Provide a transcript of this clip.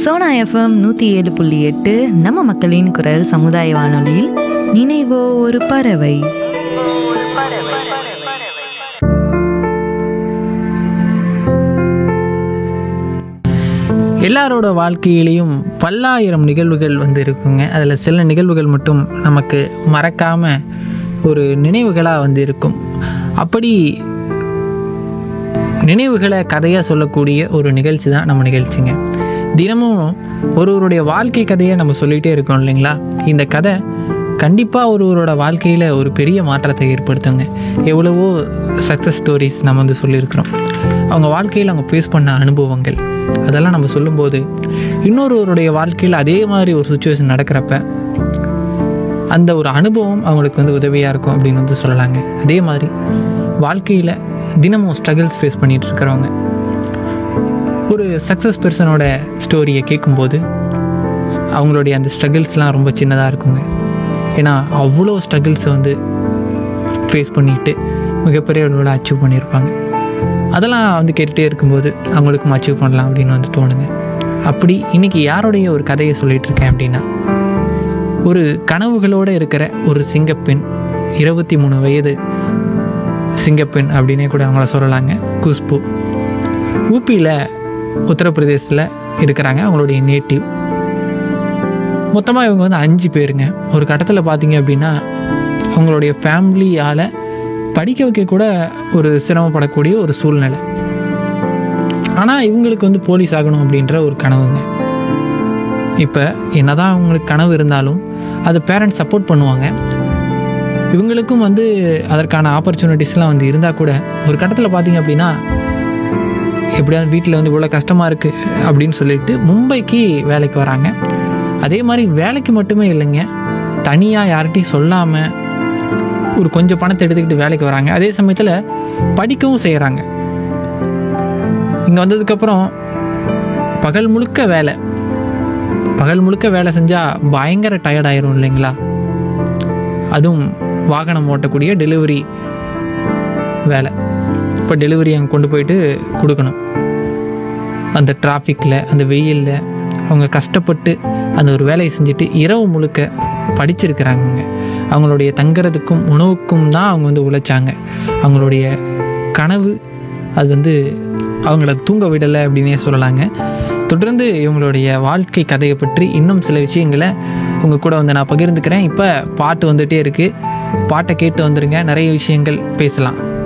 Sona FM நூற்றி ஏழு புள்ளி எட்டு நம்ம மக்களின் குரல் சமுதாய வானொலியில் நினைவோ ஒரு பறவை எல்லாரோட வாழ்க்கையிலையும் பல்லாயிரம் நிகழ்வுகள் வந்து இருக்குங்க அதில் சில நிகழ்வுகள் மட்டும் நமக்கு மறக்காமல் ஒரு நினைவுகளாக வந்து இருக்கும் அப்படி நினைவுகளை கதையாக சொல்லக்கூடிய ஒரு நிகழ்ச்சி தான் நம்ம நிகழ்ச்சிங்க தினமும் ஒருவருடைய வாழ்க்கை கதையை நம்ம சொல்லிகிட்டே இருக்கோம் இல்லைங்களா இந்த கதை கண்டிப்பாக ஒருவரோட வாழ்க்கையில் ஒரு பெரிய மாற்றத்தை ஏற்படுத்துங்க எவ்வளவோ சக்ஸஸ் ஸ்டோரிஸ் நம்ம வந்து சொல்லியிருக்கிறோம் அவங்க வாழ்க்கையில் அவங்க ஃபேஸ் பண்ண அனுபவங்கள் அதெல்லாம் நம்ம சொல்லும்போது இன்னொருவருடைய வாழ்க்கையில் அதே மாதிரி ஒரு சுச்சுவேஷன் நடக்கிறப்ப அந்த ஒரு அனுபவம் அவங்களுக்கு வந்து உதவியாக இருக்கும் அப்படின்னு வந்து சொல்லலாங்க அதே மாதிரி வாழ்க்கையில் தினமும் ஸ்ட்ரகிள்ஸ் ஃபேஸ் பண்ணிட்டு இருக்கிறவங்க ஒரு சக்ஸஸ் பர்சனோட ஸ்டோரியை கேட்கும்போது அவங்களுடைய அந்த ஸ்ட்ரகிள்ஸ்லாம் ரொம்ப சின்னதாக இருக்குங்க ஏன்னா அவ்வளோ ஸ்ட்ரகிள்ஸை வந்து ஃபேஸ் பண்ணிட்டு மிகப்பெரிய அளவில் அச்சீவ் பண்ணியிருப்பாங்க அதெல்லாம் வந்து கேட்டுகிட்டே இருக்கும்போது அவங்களுக்கும் அச்சீவ் பண்ணலாம் அப்படின்னு வந்து தோணுங்க அப்படி இன்றைக்கி யாருடைய ஒரு கதையை சொல்லிகிட்டு இருக்கேன் அப்படின்னா ஒரு கனவுகளோடு இருக்கிற ஒரு சிங்கப்பெண் இருபத்தி மூணு வயது சிங்கப்பெண் அப்படின்னே கூட அவங்கள சொல்லலாங்க குஷ்பு ஊபியில் உத்தரப்பிரதேசத்தில் இருக்கிறாங்க அவங்களுடைய நேட்டிவ் மொத்தமாக இவங்க வந்து அஞ்சு பேருங்க ஒரு கட்டத்தில் பார்த்தீங்க அப்படின்னா அவங்களுடைய ஃபேமிலியால் படிக்க வைக்க கூட ஒரு சிரமப்படக்கூடிய ஒரு சூழ்நிலை ஆனால் இவங்களுக்கு வந்து போலீஸ் ஆகணும் அப்படின்ற ஒரு கனவுங்க இப்போ என்னதான் அவங்களுக்கு கனவு இருந்தாலும் அது பேரண்ட்ஸ் சப்போர்ட் பண்ணுவாங்க இவங்களுக்கும் வந்து அதற்கான ஆப்பர்ச்சுனிட்டிஸ்லாம் வந்து இருந்தால் கூட ஒரு கட்டத்தில் பார்த்தீங்க அப்படின்னா எப்படியாவது வீட்டில் வந்து இவ்வளோ கஷ்டமாக இருக்குது அப்படின்னு சொல்லிட்டு மும்பைக்கு வேலைக்கு வராங்க அதே மாதிரி வேலைக்கு மட்டுமே இல்லைங்க தனியாக யார்கிட்டையும் சொல்லாமல் ஒரு கொஞ்சம் பணத்தை எடுத்துக்கிட்டு வேலைக்கு வராங்க அதே சமயத்தில் படிக்கவும் செய்கிறாங்க இங்கே வந்ததுக்கப்புறம் பகல் முழுக்க வேலை பகல் முழுக்க வேலை செஞ்சால் பயங்கர டயர்ட் ஆயிரும் இல்லைங்களா அதுவும் வாகனம் ஓட்டக்கூடிய டெலிவரி வேலை இப்போ டெலிவரி அங்கே கொண்டு போயிட்டு கொடுக்கணும் அந்த டிராஃபிக்கில் அந்த வெயிலில் அவங்க கஷ்டப்பட்டு அந்த ஒரு வேலையை செஞ்சுட்டு இரவு முழுக்க படிச்சிருக்கிறாங்கங்க அவங்களுடைய தங்குறதுக்கும் உணவுக்கும் தான் அவங்க வந்து உழைச்சாங்க அவங்களுடைய கனவு அது வந்து அவங்கள தூங்க விடலை அப்படின்னே சொல்லலாங்க தொடர்ந்து இவங்களுடைய வாழ்க்கை கதையை பற்றி இன்னும் சில விஷயங்களை உங்கள் கூட வந்து நான் பகிர்ந்துக்கிறேன் இப்போ பாட்டு வந்துகிட்டே இருக்குது பாட்டை கேட்டு வந்துடுங்க நிறைய விஷயங்கள் பேசலாம்